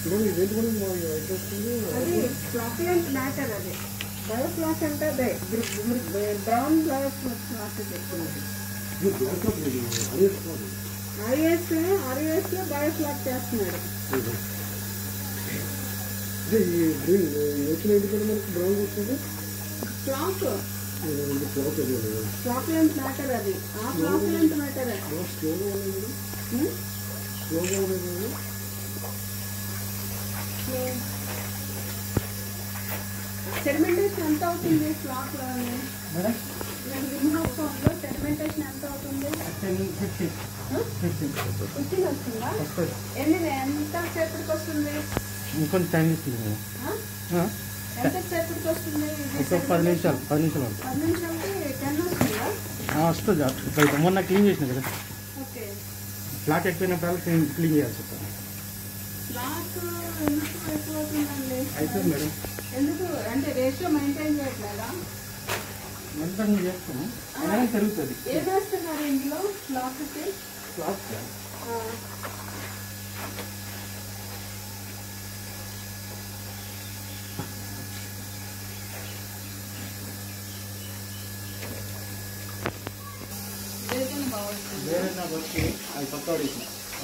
ఇప్పుడు ఇదేంటి కూడా మా ఇంట్రెస్ట్ ఉంది అది ఫ్లాక్లెంట్ మ్యాటర్ అది బయోఫ్లాక్ అంటే అదే బ్రౌన్ బయోఫ్లాక్ చెప్తుంది ఇది బ్లాక్ అవుట్ లేదు అదే కాదు. ఆర్ఎస్ ఆర్ఎస్ లో బయోఫ్లాక్ చేస్తున్నాడు ఇదే ఈ గ్రీన్ వచ్చిన ఏంటి కూడా మనకి బ్రౌన్ వస్తుంది ఫ్లాక్ ఇది క్లాత్ అది ఫ్లాక్లెంట్ మ్యాటర్ అది ఆ ఫ్లాక్లెంట్ మ్యాటర్ స్లోగా ఉన్నది స్లోగా ఉన్నది సెడిమెంటేషన్ ఎంత అవుతుంది ఫ్లాక్ లోని మేడం సింహాసంలో సెడిమెంటేషన్ ఎంత అవుతుంది టెన్ ఫిఫ్టీన్ ఫిఫ్టీన్ ఫిఫ్టీన్ వస్తుందా వస్తుంది ఎన్ని ఎంత సేపటికి వస్తుంది ఇంకొంచెం టైం తీసుకుంది మేడం ఆ? ఎంత సేపటికి వస్తుంది ఇది ఒక పది నిమిషాలు పది నిమిషాలు ఉంటుంది పది నిమిషాలకి టెన్ వస్తుందా ఆ, వస్తుంది ఇప్పుడు మొన్న క్లీన్ చేసిన కదా ఓకే ఫ్లాట్ ఎక్కువైనప్పుడు క్లీన్ క్లీన్ చేయాల్సి వస్తుంది ఫ్లాక్ ఎందుకు ఎక్కువ అవుతుందండి అయిపోయింది మేడం ఎందుకు అంటే రేషియో మెయింటైన్ చేయట్లేదా ఎంత నేను చేస్తాను అయినా పెరుగుతుంది ఏం వేస్తున్నారు ఇందులో ఫ్లాక్కి ఫ్లాట్ దేనికైనా బాగుంటుంది వేరే నాకు వచ్చి అది పక్క పడేసి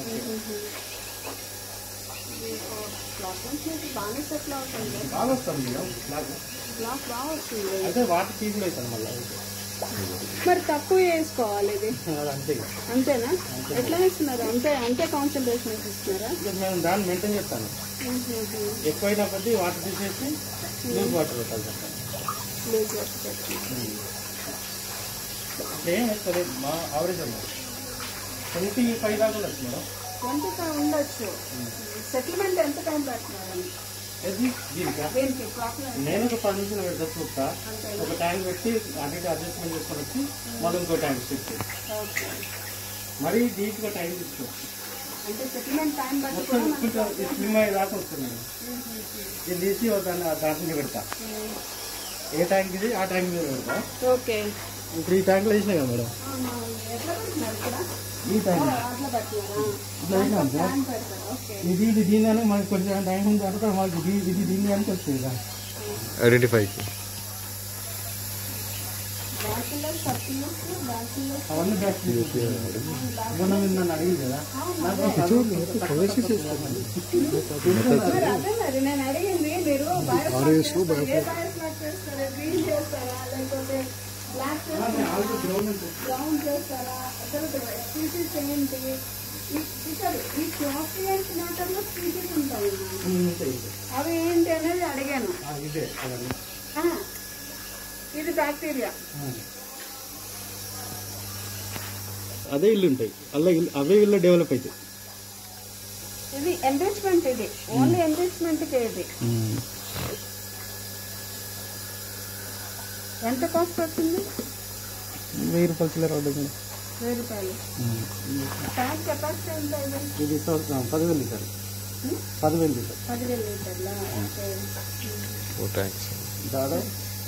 ఫ్లాక్ నుంచి బాగానే సెటిల్ అవుతుంది బాగా వస్తుంది మేడం ఫ్లాట్ ఫ్లాక్ బాగా వస్తుంది అయితే వాటర్ తీసుకుని అవుతాను మళ్ళీ మరి తక్కువ వేసుకోవాలి ఇది అది అంతే ఇక. అంతేనా ఎట్లా వేస్తున్నారు అంతే అంతే కాన్సన్ట్రేషన్ ఇస్తున్నారా ఇక మేము దాన్ని మెయింటైన్ చేస్తాను ఎక్కువైనా కొద్దీ వాటర్ తీసేసి లూజ్ వాటర్ పెట్టాలి సార్ లూజ్ వర్క్ చేస్తున్నారు ఏం వస్తుంది మా ఆవరేజ్ అన్నమాట ట్వంటీ ఫైవ్ దాకా ఉండొచ్చు మేడం ట్వంటీ ఉండొచ్చు సెటిల్మెంట్ ఎంత టైం పెడుతున్నారని ఏది దీనికా దేనికి ఫ్లాక్ నేను ఒక పది నిమిషాలు పెడతా చూస్తా ఒక ట్యాంక్ పెట్టి అటు అడ్జస్ట్మెంట్ చేసుకొని వచ్చి మళ్ళీ ఇంకో ట్యాంక్ షిఫ్ట్ ఓకే మరీ డీప్గా టైం తీసుకోవచ్చు అంటే సెటిల్మెంట్ టైం బట్టి మొత్తం కూడా మనకి కొంచెం స్విమ్ అయ్యే దాకా వస్తుంది మేడం ఇది తీసి ఒక దాన్ని ఆ దాంట్లో పెడతా ఏ ట్యాంక్ ఇది ఆ ట్యాంక్ మీద పెడతా ఓకే ఇప్పుడు ఈ ట్యాంక్లో వేసినా కదా మేడం ఆహా. ఎట్లా పెడుతున్నారు ఇక్కడ ఈ ట్యాంక్ అట్లా పెట్టినారా ఇట్లా వేసినాం సార్ ప్లాన్ పెడతారు ఓకే ఇది ఇది దీని అని మనకి కొంచెం టైం ఉంది అంటే మనకి ఇది ఇది దీని అని వస్తుంది కదా ఐడెంటిఫైకి బ్యాచులర్ సర్కిల్స్ బ్యాచులర్ అవన్నీ బ్యాక్టీరియా మొన్న మీరు నన్ను అడిగింది కదా నాకు మరి అదే మరి నేను అడిగింది మీరు బయోఫ్లాక్ చేస్తారా? ఏ బయోఫ్లాక్ చేస్తారా గ్రీన్ చేస్తారా లేకపోతే బ్లాక్ చేస్తారా బ్రౌన్ చేస్తారా అసలు స్పీసీస్ ఏంటి ఈ- ఇక్కడ ఈ క్లాసియన్స్ మ్యాటర్లో స్పీసీస్ ఉంటాయి అవి ఏంటి అనేది అడిగాను ఇదే అవన్నీ ఆ, ఇది బ్యాక్టీరియా అదే ఇల్లు ఉంటాయి అలా ఇల్లు అవే ఇల్లు డెవలప్ అవుతాయి ఇది ఎంరిచ్మెంట్ ఇది ఓన్లీ ఎంరిచ్మెంట్కి ఇది ఎంత కాస్ట్ వచ్చింది వెయ్యి రూపాయలు చిల్లర అవుతుంది వెయ్యి రూపాయలు ట్యాంక్ కెపాసిటీ ఎంత ఇది ఇది సంవత్సరం పదివేలు లీటర్ పదివేలు లీటర్ పదివేలు లీటర్లా ఓకే ఓ థ్యాంక్స్ దాదాపు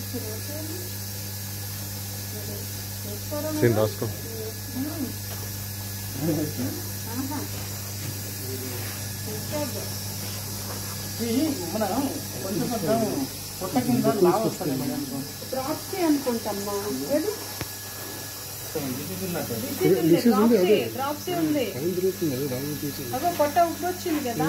సీన్ రాసుకో ఆహా. సూపర్. ఇది మన కొంచెం కొంచెం పొట్ట కింద లావు వస్తుంది మేడం ద్రాక్షి అనుకుంటమ్మా ఏది? ఇది ఉన్నట్టు ఇది ఉంది, ద్రాక్షి, ద్రాక్షి ఉంది టైం దొరుకుతుంది అది రాంగ్ తీసి అదో పొట్ట ఉబ్బొచ్చింది కదా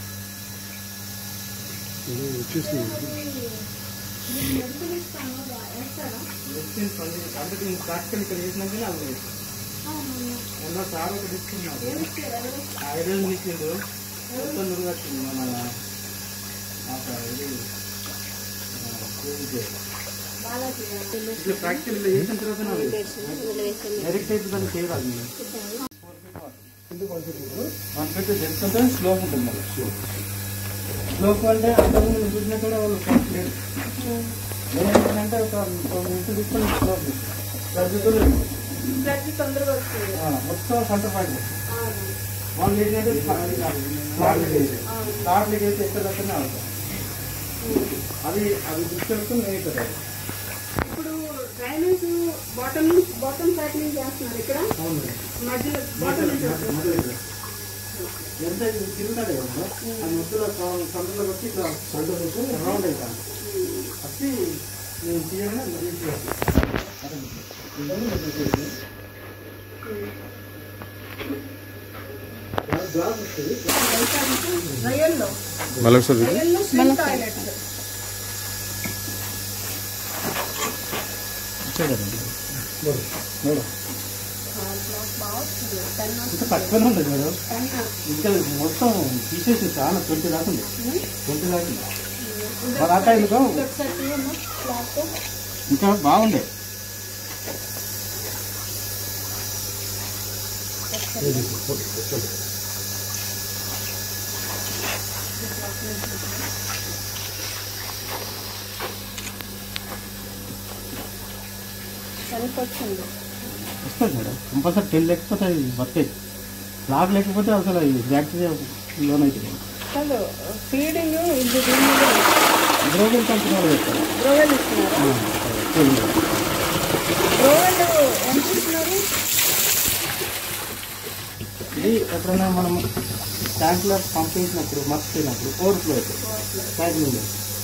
ఇది వచ్చేసింది నేను మెడిసిన్ ఇస్తాను రా- వేస్తారా అంటే దీన్ని ప్రాక్టికల్ ఇక్కడ చేసినాకనే అది లేదు. అవును. మొన్న సార్ ఒకటి ఇస్తున్నారు ఏమి ఇచ్చారు? ఎవరు? ఐరన్ ఇచ్చిండు మొత్తం నురుగొచ్చింది మన ఆ సార్ ఇది ఆ, ఇది. బాలాజీ ఇట్లా ప్రాక్టికల్ చేసిన తర్వాత డైరెక్ట్ అయితే దాన్ని చేయరాదు మీరు వన్ ఫిఫ్టీ తెలుసుకుంటే స్లోప్ ఉంటుంది మళ్ళీ స్లోప్ అంటే అంతకుముందు నేను చూసినా కూడా వాళ్ళు ఫస్ట్ లేదు ఏంటంటే ఒక ఒక ఇంటి తీసుకొని స్లోప్ రద్దుతులు బ్లడ్ తొందరగా వస్తుంది మొత్తం సెంటర్ పాయింట్ అవును. వాళ్ళు ఏంటంటే స్లాట్ లీకేజ్ స్లాట్ లీకేజ్ ఎక్కడ దగ్గరనే అవుతాయి అది అది దృష్టి పెట్టుకుని నేను ఇక్కడ ఇప్పుడు డ్రైనేజ్ బాటమ్ నుంచి బాటమ్ సైడ్ నుంచి చేస్తున్నారు ఇక్కడ అవును మధ్యలో బాటమ్ నుంచి వస్తుంది. మొదలు ఎంత ఇది తిరుగుతాడు కదా మేడం ఆ ముద్దులో సందులో వచ్చి ఇట్లా సందులో వచ్చి రౌండ్ అవుతాను వచ్చి నేను తీయగానే మళ్ళీ తీయాలి. అదే ఇవన్నీ నేను చేసి గ్లాస్ వస్తుంది రొయ్యల్లో మళ్ళీ ఒకసారి చూడు. రొయ్యల్లో స్విమ్ టాయిలెట్స్ వచ్చే కదండి మేడం బాగుంటుంది టెన్ ఇంకా తక్కువనే ఉంటుంది మేడం టెన్ ఇంకా మొత్తం తీసేసి చాలా ట్వంటీ దాకా ఉంది ట్వంటీ దాకా ఉంది మరి ఆ టైంలో ఒకసారి తీయమ్మా క్లాత్ ఇంకా బాగుండే సరిపోతుంది వస్తుంది మేడం కంపల్సరీ టెన్ లేకపోతే అది బతికేది లాగ్ లేకపోతే అసలు ఈ బ్యాక్టీరియా లోన్ అవుతుంది అసలు ఫీడింగ్ ఇది దీని మీద ద్రోగం కంపెనీ వాళ్ళు పెట్టారు బ్రోవెల్ ఇస్తున్నారా బ్రోవెల్ ఎంత ఇస్తున్నారు ఇది ఎప్పుడైనా మనం ట్యాంక్లో పంపించినప్పుడు మర్చిపోయినప్పుడు ఓవర్ఫ్లో అవుతుంది ట్యాంక్ నుండి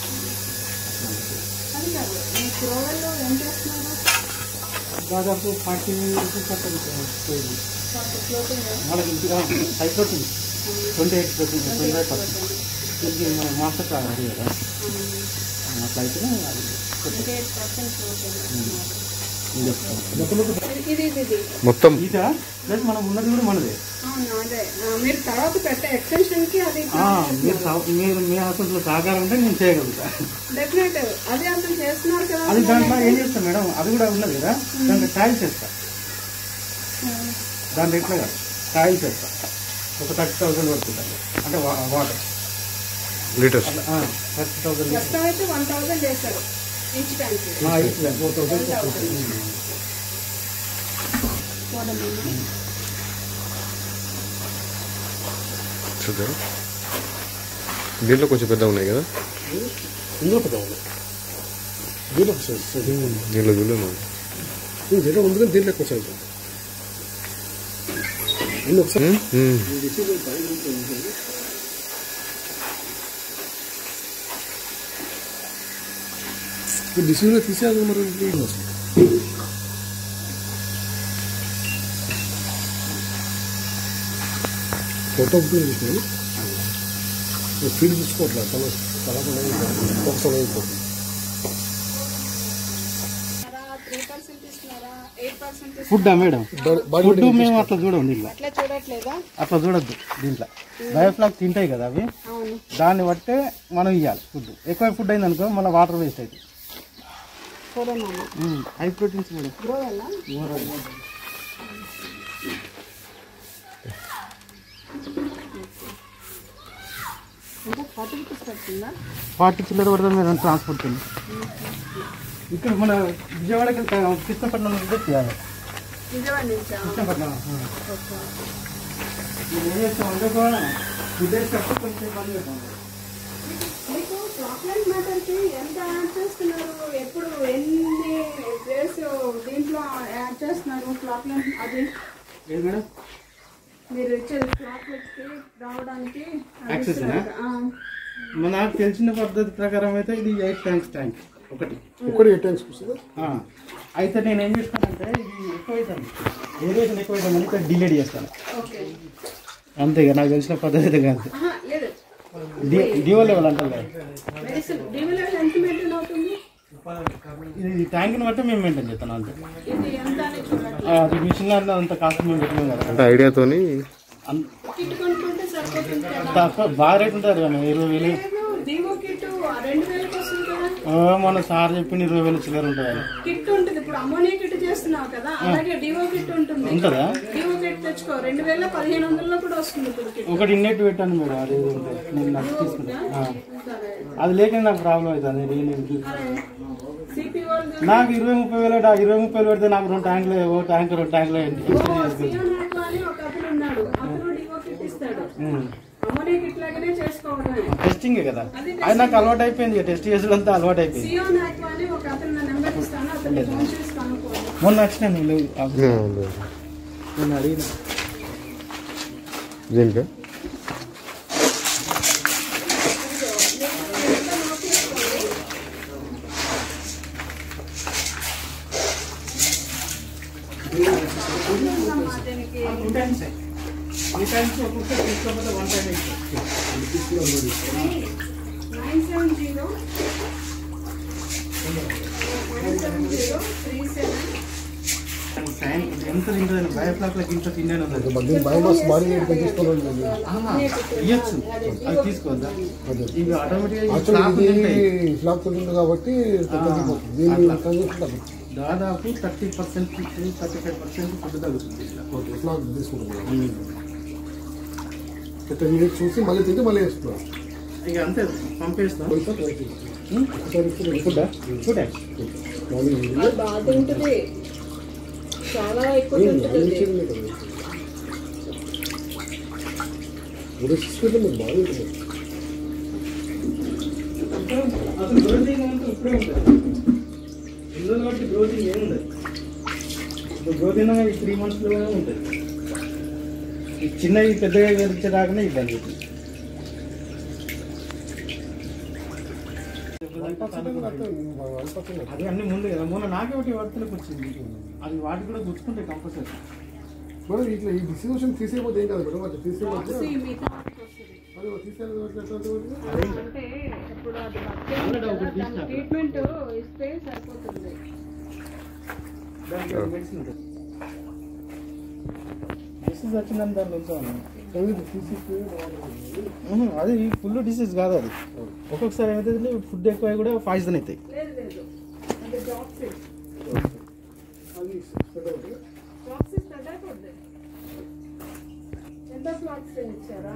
అది కాదు మీ బ్రోవెల్ ఎంత ఇస్తున్నారు దాదాపు ఫార్టీ రూపీస్ అట్లా కేజీ ఫ్లోటింగ్ మనకి ఇంటిగా high protein twenty eight protein twenty five percent దీనికి మన మాస్టర్ కార్డ్ అది కదా అట్లా అయితే అది ట్వంటీ ఎయిట్ పర్సెంట్ ఫ్లోటింగ్ ఇది వస్తుంది. ఇది ఇది ఇది మొత్తం ఈత ప్లస్ మనం ఉన్నది కూడా మనదే అవును అదే ఆ, మీరు తర్వాత పెట్టే ఎక్స్టెన్షన్ కి అది ఆ, మీరు సహ- మీరు మీ హాస్పిటల్లో సహకారం ఉంటే నేను చేయగలుగుతా డెఫినెట్ అదే అతను చేస్తున్నారు కదా అది దాంట్లో ఏం చేస్తాం మేడం అది కూడా ఉన్నది కదా దాంట్లో టైల్స్ వేస్తా దాంట్లో ఎట్లా కాదు టైల్స్ వేస్తా ఒక థర్టీ థౌసండ్ పడుతుంది దాంట్లో. అంటే వా- వాటర్ లీటర్స్ అట్లా థర్టీ థౌసండ్ ప్రస్తుతం అయితే వన్ థౌసండ్ చేశారు ఈచ్ ట్యాంక్ ఫోర్ థౌసండ్ చూద్దాం దీంట్లో కొంచెం పెద్ద ఉన్నాయి కదా ఇందులో పెద్ద ఉంది దీంట్లో ఒక సైజ్ సైజ్ దీంట్లో చూడలేము దీని దగ్గర ఉంది కానీ దీంట్లో ఎక్కువ సైజ్ ఉంది ఇన్ని ఒకసారి ఉమ్, ఉమ్. డిసిజన్ తీసేది మరి ఇది వస్తుంది. ఫోటో బుక్ చూసినాను ఫీడ్ తీసుకోవట్లేదు తల తల ఒకసారి అయిపోతుంది త్రీ పర్సెంట్ ఇస్తున్నారా eight percent food madam body food మేము అట్లా చూడం దీంట్లో అట్లా చూడట్లేదా అట్లా చూడొద్దు దీంట్లో బయోఫ్లాక్ తింటాయి కదా అవి అవును దాన్ని బట్టే మనం ఇవ్వాలి ఫుడ్ ఎక్కువ ఫుడ్ అయింది అనుకో మళ్ళీ వాటర్ వేస్ట్ అవుతుంది చూడమా హై ప్రోటీన్స్ మేడం గ్రో వల్ల అంటే ఫార్టీ రూపీస్ పడుతుందా ఫార్టీ చిల్లర పడుతుంది మేడం ట్రాన్స్పోర్ట్ కింద ఇక్కడ మన విజయవాడకి కృష్ణపట్నం నుంచి తీయాలి విజయవాడ నుంచా కృష్ణపట్నం ఓకే ఇది ఏం చేస్తామంటే కూడా విదేశీ కొంచెం ఇబ్బంది పెడతాం మీకు చాక్లెట్ మ్యాటర్కి ఎంత యాడ్ చేస్తున్నారు ఎప్పుడు ఎన్ని డేస్ దీంట్లో యాడ్ చేస్తున్నారు చాక్లెట్ అది ఏది మేడం మీరు ఇచ్చే చాక్లెట్కి రావడానికి అది Access ఇస్తున్నారు. ఆ. మన నాకు తెలిసిన పద్ధతి ప్రకారం అయితే ఇది ఎయిట్ ట్యాంక్స్ ట్యాంక్ ఒకటి ఒకటి ఎయిట్ టైమ్స్ వస్తుంది ఆ, అయితే నేను ఏం చేస్తానంటే ఇది ఎక్కువ అవుతాను వేరియేషన్ ఎక్కువ అవుతాను ఇక్కడ డిలేట్ చేస్తాను ఓకే అంతే ఇక నాకు తెలిసిన పద్ధతి అయితే కాదు ఆహా, లేదు డి డిఓ లెవెల్ అంటారు కదా మెడిసిన్ డివిలర్ ఎంత మెయింటైన్ అవుతుంది ఇది ట్యాంక్ని బట్టి మేము మెయింటైన్ చేస్తాను అంతే ఇది ఎంత అని చూడండి ఆ, అది మిషన్ అంతా అంత కాస్ట్ మేము పెట్టలేము కదా అంటే ఐడియాతోని అంత కిట్ కొనుక్కుంటే సరిపోతుంది కదా తక్కువ బాగా రేట్ ఉంటుంది కదా ఇరవై వేలు లేదు దీవో కిట్ రెండు వేలకు వస్తుంది కదా ఆ, మన సార్ చెప్పిన ఇరవై వేలు చిల్లర ఉంటుంది అది. కిట్ ఉంటుంది ఇప్పుడు అమ్మోనియా కిట్ చేస్తున్నావు కదా అలాగే డివో కిట్ ఉంటుంది ఉంటుందా డివో కిట్ తెచ్చుకో రెండు వేల పదిహేను వందల్లో కూడా వస్తుంది ఇప్పుడు కిట్ ఒకటి ఇన్నెట్ పెట్టాను మేడం అది ఇది ఉంటుంది. నేను నాకు తీసుకున్నాను ఆ. సరే అది లేక నాకు ప్రాబ్లం అవుతుంది నేను నేను- అరే సిపి వాళ్ళు నాకు ఇరవై ముప్పై వేలు అంటే ఆ ఇరవై ముప్పై వేలు పెడితే నాకు రెండు ట్యాంకులు ఓ ట్యాంక్ రెండు ట్యాంకులు సియోన్ యాప్ అని ఒక అతను ఉన్నాడు అతను డివో కిట్ ఇస్తాడు అమ్మోనియా కిట్ లాగానే చేసుకోవడమే టెస్టింగ్ కదా అది నాకు అలవాటు అయిపోయింది టెస్ట్ చేసేదంతా అలవాటు అయిపోయింది సియోన్ యాప్ అని ఒక అతను నా నెంబర్ ఇస్తాను అతను ఫోన్ చేసి కనుక్కోండి మొన్న వచ్చిన నేను లేవు. ఆ, లేదు. నేను అడిగిన దీనికా ఉందమ్మా దీనికి టూ టైమ్స్ త్రీ టైమ్స్ ఒక్కొక్కటి తీసుకోకపోతే వన్ టైం ఇస్తాం nine seven zero nine seven zero three seven time ఎంత తింటుంది బయోఫ్లాక్లకి ఇంత తిన్నాను ఉంది దీని బయోమాస్ బాడీ వెయిట్ పెంచుకోవాలి ఇయ్యచ్చు అది తీసుకోవద్దా ఇవి ఆటోమేటిక్గా యాక్చువల్లీ ఇది ఫ్లాప్ ఉంటుంది కాబట్టి తగ్గిపోతుంది దీన్ని తగ్గిస్తుంది దాదాపు thirty percent thirty five percent food తగ్గుతుంది ఇట్లా ఓకే ఫ్లాప్ తీసుకుంటున్నాం థర్టీ మినిట్స్ చూసి మళ్ళీ తింటే మళ్ళీ వేస్తున్నాం ఇక అంతే పంపేస్తాం కొంచెం ట్రై చేస్తాం ఒకసారి ఇస్తే ఫుడ్ ఫుడ్ మార్నింగ్ ఈవినింగ్ అది బాగా తింటుంది చాలా ఎక్కువ ఏం తింటుంది చేయలేదు కదా ఉదయం సిక్స్ మీరు బాగా ఉంటుంది అసలు గ్రోతింగ్ అంతా ఇప్పుడే ఉంటుంది పిల్లలు కాబట్టి గ్రోతింగ్ ఏముండదు ఇప్పుడు గ్రోతింగ్ ఈ త్రీ మంత్స్లోనే ఉంటుంది ఈ చిన్నవి పెద్దగా పెరిచేదాకానే ఇబ్బంది అవుతుంది అది అన్ని ముందు కదా మొన్న నాకే ఒకటి వర్తలకు వచ్చింది అది వాటి కూడా గుర్తుకుంటాయి కంపల్సరీ మేడం ఇట్లా ఈ డిస్ట్రిబ్యూషన్ తీసేయకపోతే ఏం కాదు మేడం అట్లా తీసేయకపోతే See, మిగతా వాటికి వస్తుంది. అది తీసేయాలి ఎట్లా అవుతుంది? అంటే ఇప్పుడు అది బతికే ట్రీట్మెంట్ ఇస్తే సరిపోతుంది దానికి మెడిసిన్ ఉంటుంది డిసీజ్ వచ్చిందని దాన్ని ఉంచాలి అది తీసేస్తే బాగుంటుంది. ఉహు, అది ఫుల్ డిసీజ్ కాదు అది ఒక్కొక్కసారి ఏమవుతుంది ఫుడ్ ఎక్కువ కూడా పాయిజన్ అవుతాయి లేదు లేదు అంటే డాక్సిస్ అది స్ప్రెడ్ అవుతుంది డాక్సిస్ తగ్గకూడదు ఎంత ఫ్లాక్స్ ఇచ్చారా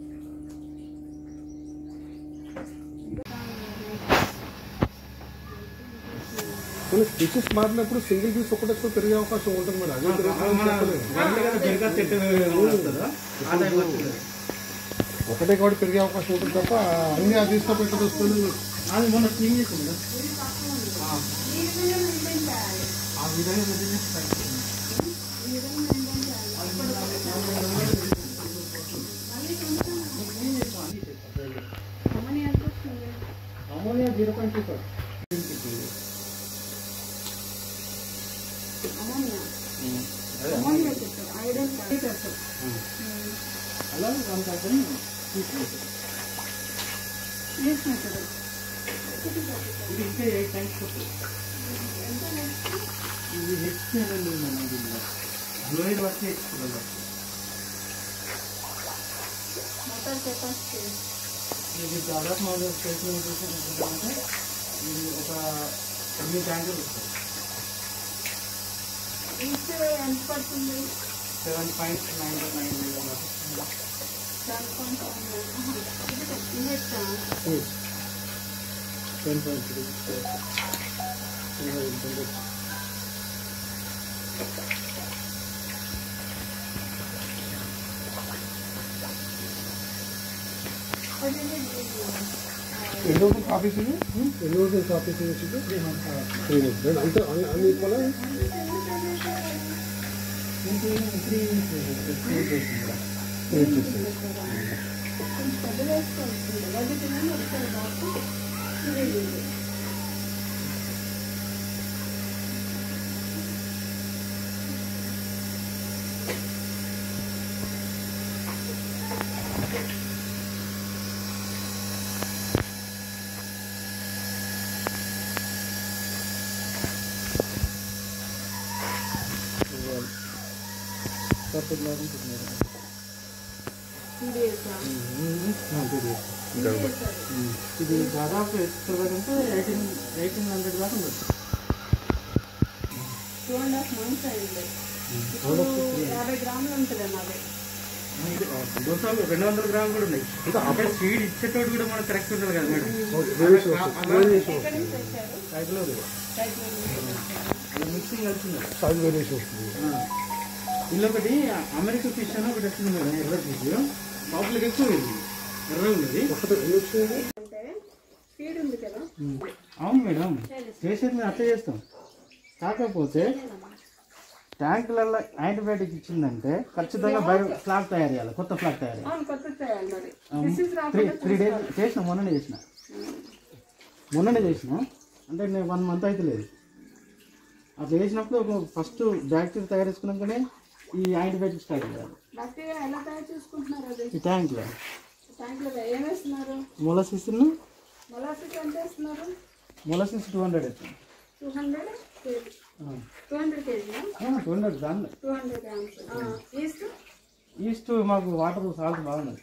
కొన్ని స్పీచెస్ మారినప్పుడు సింగిల్ పీస్ ఒకటే పెరిగే అవకాశం ఉంటుంది మేడం అదే పెరుగుతుంది. ఆ టైం వచ్చింది ఒకటే కాబట్టి పెరిగే అవకాశం ఉంటుంది తప్ప అన్ని అది తీసుకో పెట్టదు వస్తుంది అది మొన్న క్లీన్ చేసింది కదా ఈ విధంగా మెయింటైన్ చేయాలి ఆ విధంగా మెయింటైన్ చేసి తగ్గుతుంది. ఈ విధంగా మెయింటైన్ చేయాలి అమ్మని ఎంత వస్తుంది ammonia zero point two ammonia ammonia చెప్పారు ఐరన్ చెప్పారు అలా వన్ థౌసండ్ తీసుకోవచ్చు చేసినట్టు ఇది ఇంకా ఎయిట్ టైమ్స్ వస్తుంది ఇది హెచ్పిఎల్ గ్లోయిడ్ వర్క్ చేసుకున్నాను మొత్తం కెపాసిటీ ఇది దాదాపు మాకు స్టేషన్ అంటే ఇది ఒక ఎనిమిది ట్యాంకులు వస్తాయి ఈచ్ ఎంత పడుతుంది సెవెన్ పాయింట్ నైన్ నైన్ దాని కొంచెం ఇవ్వచ్చా టెన్ పాయింట్ త్రీ ఎన్ని రోజులు ఆఫీస్ ఇది ఎన్ని రోజులు ఆఫీస్ ఇది వచ్చి త్రీ మంత్స్ అంతే అన్ని అన్ని ఈక్వల్ కొంచెం పెద్ద వేసుకోవచ్చు అది తినండి ఒకసారి డాక్టర్ సీరియస్గా ఇది దాదాపు ఎక్స్ట్రా ఎయిటీన్ ఎయిటీన్ హండ్రెడ్ దాకా ఉండొచ్చు టూ అండ్ హాఫ్ మంత్స్ అయింది ఇప్పుడు యాభై గ్రాములు ఉంటుంది నాది దోసాలు రెండు వందల గ్రాములు కూడా ఉన్నాయి అంటే సీడ్ ఇచ్చేటోడు కూడా మనకు కరెక్ట్ ఉంటుంది కదా మేడం ఎక్కడి నుంచి వచ్చారు సైకిల్ మిక్సింగ్ కలిసింది సైజ్ వేరియేషన్ వస్తుంది ఇల్లు ఒకటి అమెరికా ఫిష్ అని ఒకటి వచ్చింది మేడం ఎర్ర ఫిష్ లోపలికి ఎక్కువ ఇది ఎర్ర ఉన్నది ఒకటి ఎన్ని వచ్చినాయి అంటే స్పీడ్ ఉంది కదా అవును మేడం చేసేది మేము అట్లా చేస్తాం కాకపోతే ట్యాంకులలో యాంటీబయాటిక్ ఇచ్చిందంటే ఖచ్చితంగా బయో ఫ్లాగ్ తయారు చేయాలి కొత్త ఫ్లాగ్ తయారు చేయాలి అవును కొత్త చేయాలి మరి డిసీజ్ త్రీ రాకుండా త్రీ డేస్ చేసిన మొన్ననే చేసిన మొన్ననే చేసిన అంటే నేను వన్ మంత్ అయితే లేదు అట్లా వేసినప్పుడు ఒక ఫస్ట్ బ్యాక్టీరియా తయారు చేసుకున్నాకనే ఈ యాంటీబయాటిక్ స్టార్ట్ చేయాలి బ్యాక్టీరియా ఎలా తయారు చేసుకుంటున్నారు అది ఈ ట్యాంక్లో ట్యాంక్లో ఏం వేస్తున్నారు మొలసిస్ మొలాసిస్ ఎంత వేస్తున్నారు మొలసిస్ టూ హండ్రెడ్ అవుతుంది two hundred KG two hundred కేజీనా టూ హండ్రెడ్ దాన్ని two hundred grams yeast yeast మాకు వాటర్ సాల్ట్ బాగున్నది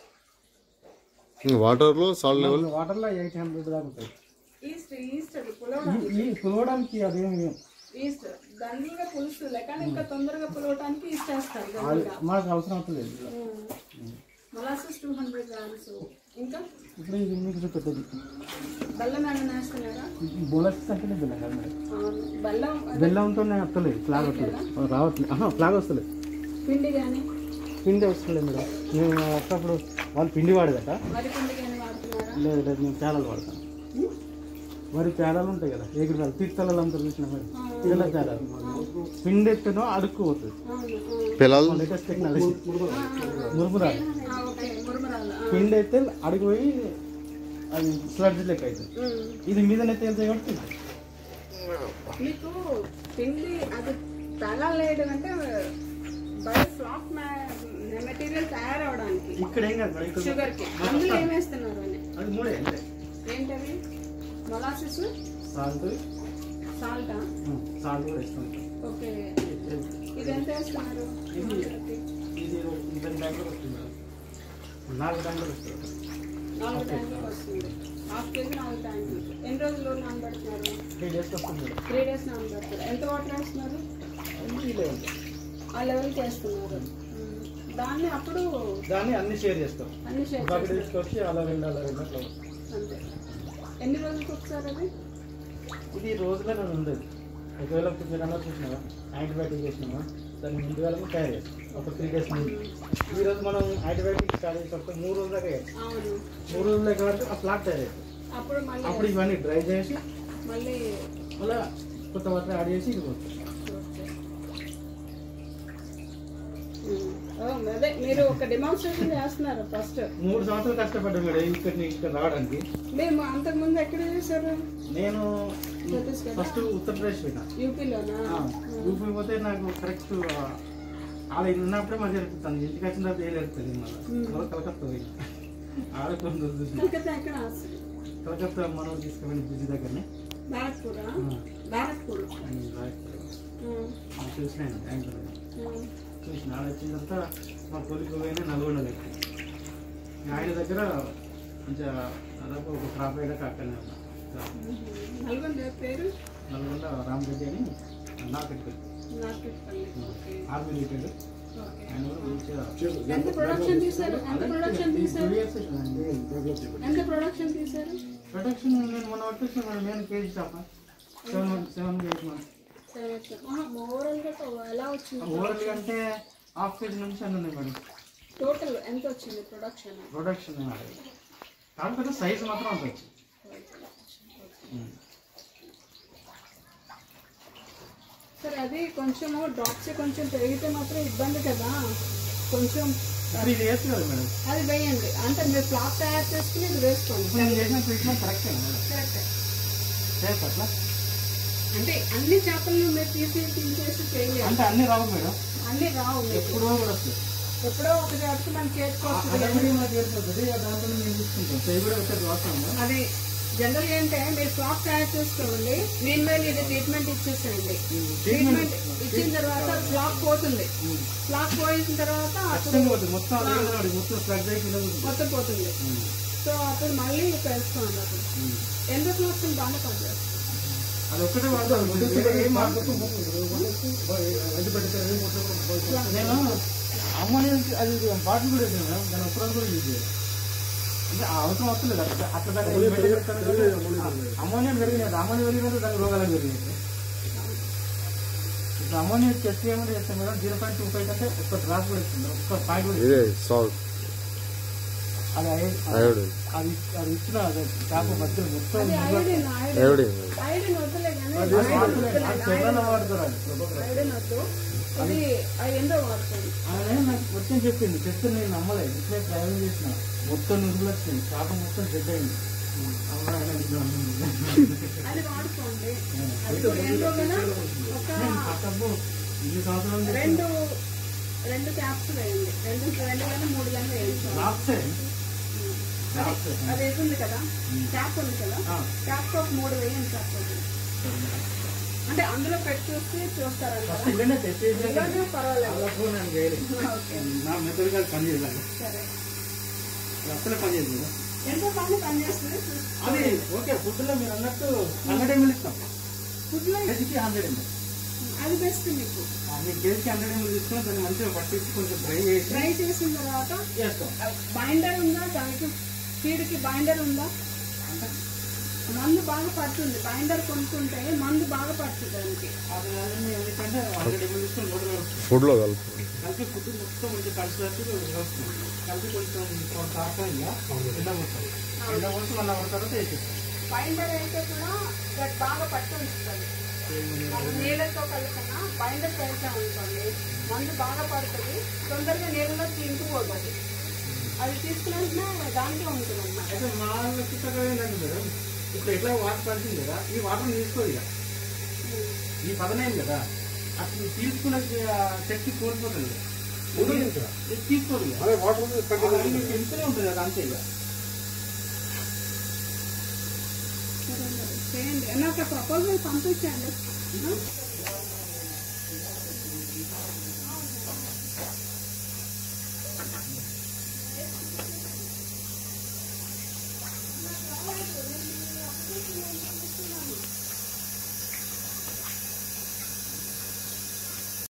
వాటర్లో సాల్ట్ లెవెల్ వాటర్లో ఎయిట్ హండ్రెడ్ దాకా ఉంటుంది ఈస్ట్ ఈస్ట్ అది పులవడానికి ఈ- ఈ పులవడానికి అదేమి ఈస్ట్ దండిగా పులుసు కానీ ఇంకా తొందరగా పులవటానికి ఈస్ట్ వేస్తారు అది దండిగా మాకు అవసరం అవుతుంది మొలాసిస్ టూ హండ్రెడ్ గ్రామ్స్ ఇంకా ఇప్పుడు ఇది మీకు చూపెట్టదు బెల్లం ఏమైనా వేస్తున్నారా మొలసిస్ అంటేనే బెల్లం కదా మేడం అవును. బెల్లం అదే బెల్లంతో వస్తలేదు ఫ్లాగ్ వస్తలేదు రావట్లేదు ఆహా, ఫ్లాగ్ వస్తలేదు పిండి కానీ పిండి వస్తలేదు మేడం మేము అప్పుడప్పుడు వాళ్ళు పిండి వాడదట వరి పిండి కానీ వాడుతున్నారా లేదు లేదు మేము పేలాలు వాడతాం మరి పేలాలు ఉంటాయి కదా ఏగుడు పేలాలు తీర్థాలలో అంతా చూసిన మరి పిల్లల పేలాలు పిండి ఎత్తనో అడుక్కు పోతుంది అవును అవును. పిల్లలు లేటెస్ట్ టెక్నాలజీ మురుమురాలు ఆ, ఓకే మురుమురాలు ఆ. పిండి అయితే అడుగు పోయి అది స్లడ్జ్ లెక్క అవుతుంది ఉమ్. ఇది మీద తేలితే కాబట్టి మీకు పిండి అది తలాలు వేయడం అంటే బయట ఫ్లాక్ మెటీరియల్ తయారవడానికి ఇక్కడ ఏం కాదు మేడం, ఇక్కడ షుగర్ కి అందులో ఏం వేస్తున్నారు అని అది మూడే అంతే ఏంటవి మొలాసిస్ సాల్ట్ సాల్టా సాల్ట్ కూడా ఇస్తాం ఓకే ఇది ఎంత వేస్తున్నారు ఇది ఇద్దరు ట్యాంకులు వస్తుంది మేడం. నాలుగు ట్యాంకులు వస్తుంది నాలుగు ట్యాంకులు వస్తుంది హాఫ్ కేజీ నాలుగు ట్యాంకులు ఎన్ని రోజులు నానబెడుతున్నారు త్రీ డేస్ వస్తుంది మేడం. త్రీ డేస్ నానబెడతారు ఎంత వాటర్ వేస్తున్నారు ఈ level. ఆ లెవెల్కి వేస్తున్నారు ఉమ్. దాన్ని అప్పుడు దాన్ని అన్ని షేర్ చేస్తాం అన్ని షేర్ ఒక అక్కడ తీసుకొచ్చి అలా రెండు అలా రెండు అట్లా అంతే ఎన్ని రోజులకు ఒకసారి అది ఇది రోజులో నేను ఉండదు ఒకవేళ మీరు అన్నారు చూసినావా యాంటీబయాటిక్ చేసినామా దాన్ని ముందు వేళకు తయారు చేస్తాం ఒక త్రీ డేస్ ముందు ఈ రోజు మనం యాంటీబయాటిక్ స్టార్ట్ చేసేటప్పుడు మూడు రోజుల దాకా చేస్తాం అవును మూడు రోజుల దాకా కాబట్టి ఆ ప్లాట్ తయారు చేస్తాం అప్పుడు మళ్ళీ అప్పుడు ఇవన్నీ డ్రై చేసి మళ్ళీ మళ్ళీ కొత్త వాటర్ యాడ్ చేసి ఇది పోతాం ఉమ్. ఓ, అదే మీరు ఒక డెమాన్స్ట్రేషన్ చేస్తున్నారు ఫస్ట్ మూడు సంవత్సరాలు కష్టపడ్డాం మేడం ఇక్కడ ఇక్కడ రావడానికి మేము అంతకుముందు ఎక్కడ చేశారు నేను ఛత్తీస్గఢ్ ఫస్ట్ ఉత్తరప్రదేశ్ పోయినా యూపీలోనా యూపీ పోతే నాకు కరెక్ట్ ఆడ ఉన్నప్పుడే మళ్ళీ జరుగుతుంది ఇంటికి వచ్చిన తర్వాత ఏం జరుగుతుంది మళ్ళీ కలకత్తా పోయి ఆడ కొన్ని రోజులు చూసిన కలకత్తా ఎక్కడ కలకత్తా మనం తీసుకుపోయిన బ్రిడ్జ్ దగ్గరనే బ్యారక్పూర్ బ్యారక్పూర్ చూసిన బ్యాంకులో చూసిన ఆడ వచ్చిన తర్వాత మా తొలికి పోయిన నల్గొండ దగ్గర ఆయన దగ్గర కొంచెం దాదాపు ఒక క్రాప్ అయ్యాక అక్కడనే ఉన్నా నల్గొండ పేరు నల్గొండ రామరెడ్డి అని నాకెట్టు Narketpally okay army retired okay ఆయన కూడా మంచిగా ఎంత ప్రొడక్షన్ తీశారు ఎంత ప్రొడక్షన్ తీశారు టూ ఇయర్స్ అవుతుంది. ఎంత ప్రొడక్షన్ తీశారు ప్రొడక్షన్ నేను మొన్న వచ్చేసిన మేడం నేను KG shop seven seven eight months overall గా ఎలా వచ్చింది ఓవరాల్ అంటే హాఫ్ కేజీ నుంచి అన్నీ ఉన్నాయి మేడం టోటల్ ఎంత వచ్చింది ప్రొడక్షన్ ప్రొడక్షన్ కాకపోతే సైజ్ మాత్రం అంత వచ్చింది సరే అది కొంచెము డ్రాప్స్ కొంచెం పెరిగితే మాత్రం ఇబ్బంది కదా కొంచెం త్రీ డేస్ కదా మేడం అది వేయండి అంటే మీరు ఫ్లాప్ తయారు చేసుకుని ఇది వేసుకోండి ఇప్పుడు నేను చేసిన ట్రీట్మెంట్ కరెక్టే మేడం కరెక్ట్ సేఫ్ అట్లా అంటే అన్ని చేపలను మీరు తీసి తీసేసి చేయాలి అంటే అన్ని రావు మేడం అన్ని రావు మీకు. ఎప్పుడో కూడా వస్తుంది ఎప్పుడో ఒక చేపకి మన చేతికి వస్తుంది అదొకటి మాకు ఏర్పడుతుంది ఆ దాంట్లో మేము తీసుకుంటాం చేయి కూడా ఒకటి వాడతాము అది జనరల్ ఏంటంటే మీరు ఫ్లాప్ తయారు చేసుకోండి మీన్ వేలు ఇది ట్రీట్మెంట్ ఇచ్చేసేయండి ట్రీట్మెంట్ ఇచ్చిన తర్వాత ఫ్లాప్ పోతుంది ఫ్లాప్ పోయిన తర్వాత అప్పుడు ఖచ్చితంగా పోతుంది మొత్తం అదే వాడి మొత్తం ఫ్లడ్ అయిపోయింది మొత్తం పోతుంది సో అప్పుడు మళ్ళీ వేసుకోండి అప్పుడు ఎంత ఫ్లాప్స్ బాగానే పనిచేస్తుంది అది ఒక్కటే వాడతాను ఏం వాడతాను నేను అమ్మోనియం అది బాటిల్ కూడా వేసాను మేడం దాని ఒక్కరోజు కూడా యూజ్ చేయాలి అంటే ఆ అవసరం వస్తలేదు అట్లా అట్లా దాకా అమ్మోనియం పెరిగినది అమ్మోనియం పెరిగినది దాని రోగాలు పెరిగినాయి ఇప్పుడు అమ్మోనియం టెస్ట్ చేయమని చేస్తాం madam zero point two five అంటే ఒక్క డ్రాప్ కూడా ఇస్తుంది ఒక్క పాయింట్ కూడా ఇదే సాల్ట్ అది అయి- అయోడిన్ అది అది ఇచ్చిన చేప మధ్యలో మొత్తం అది ఐడిన్ ఐడిన్ అయోడిన్ ఐడిన్ వద్దులే కానీ అది చెట్లలో వాడుతారు అది ఐడిన్ వద్దు ఇది అది ఎందో వాడుతుంది ఆయన నాకు మొత్తం చెప్పింది చెప్తే నేను నమ్మలేదు ఇట్లే ప్రయోగం చేసిన మొత్తం నురుగులు వచ్చింది చేప మొత్తం చెడ్డ అయింది అది వాడుకోండి అది కూడా ఎంతో కదా ఒక ఇన్ని సంవత్సరాలు రెండు రెండు క్యాప్స్ వేయండి రెండు రెండు కానీ మూడు కానీ వేయండి లాప్సే అది- అది ఇది ఉంది కదా క్యాప్ ఉంది కదా ఆ. క్యాప్ ఒక మూడు వేయండి సరిపోతుంది అంటే అందులో పెట్టి చూస్తే చూస్తారంట ఇల్లనే తెచ్చేసి ఇలాగే పర్వాలేదు అలా నేను వేయలేదు ఓకే నా మెథడ్ కాదు పని చేయాలి సరే అసలే పని చేస్తుంది ఎంతో బాగా పనిచేస్తుంది అది ఓకే ఫుడ్లో మీరు అన్నట్టు హండ్రెడ్ ఎంఎల్ ఇస్తాం ఫుడ్లో కేజీకి హండ్రెడ్ ఎంఎల్ అది బెస్ట్ మీకు మీ కేజీకి హండ్రెడ్ ఎంఎల్ తీసుకుని దాన్ని మంచిగా పట్టించి కొంచెం ఫ్రై చేసి ఫ్రై చేసిన తర్వాత చేస్తాం బైండర్ ఉందా దానికి ఫీడ్కి బైండర్ ఉందా మందు బాగా పడుతుంది బైండర్ కొనుక్కుంటే మందు బాగా పడుతుంది దానికి అది కాదండి ఎందుకంటే హండ్రెడ్ ఎంఎల్ తీసుకుని నూట ఫుడ్లో కలుపు కలిపి ఫుడ్ మొత్తం కొంచెం కలిసినట్టు కలుపుతాం కలిపి కొంచెం కారకంగా ఎండ పోతాం ఎండ పోసి వన్ అవర్ తర్వాత వేసేస్తాం బైండర్ అయితే కూడా దట్ బాగా పట్టి ఉంచుతుంది మనం నీళ్ళతో కలిపిన బైండర్ కలిసా అనుకోండి మందు బాగా పడుతుంది తొందరగా నీళ్ళలో తింటుపోతుంది అది తీసుకున్న దాంట్లో ఉంటుంది అన్నమాట అయితే మా వాళ్ళకి చక్కగా ఏంటంటే మేడం ఇప్పుడు ఎట్లా వాటర్ పడుతుంది కదా ఈ వాటర్ తీసుకోదు ఇక ఈ పదనైంది కదా అసలు తీసుకునే ఆ, శక్తి కోల్పోతుంది ఉండదు ఇంకా. ఇది తీసుకోదు ఇక. అదే వాటర్ ఉంది, కంటిన్యూ అది మీకు ఇంతనే ఉంటుంది కదా అంతే ఇక చేయండి నాకు ప్రపోజల్ పంపించండి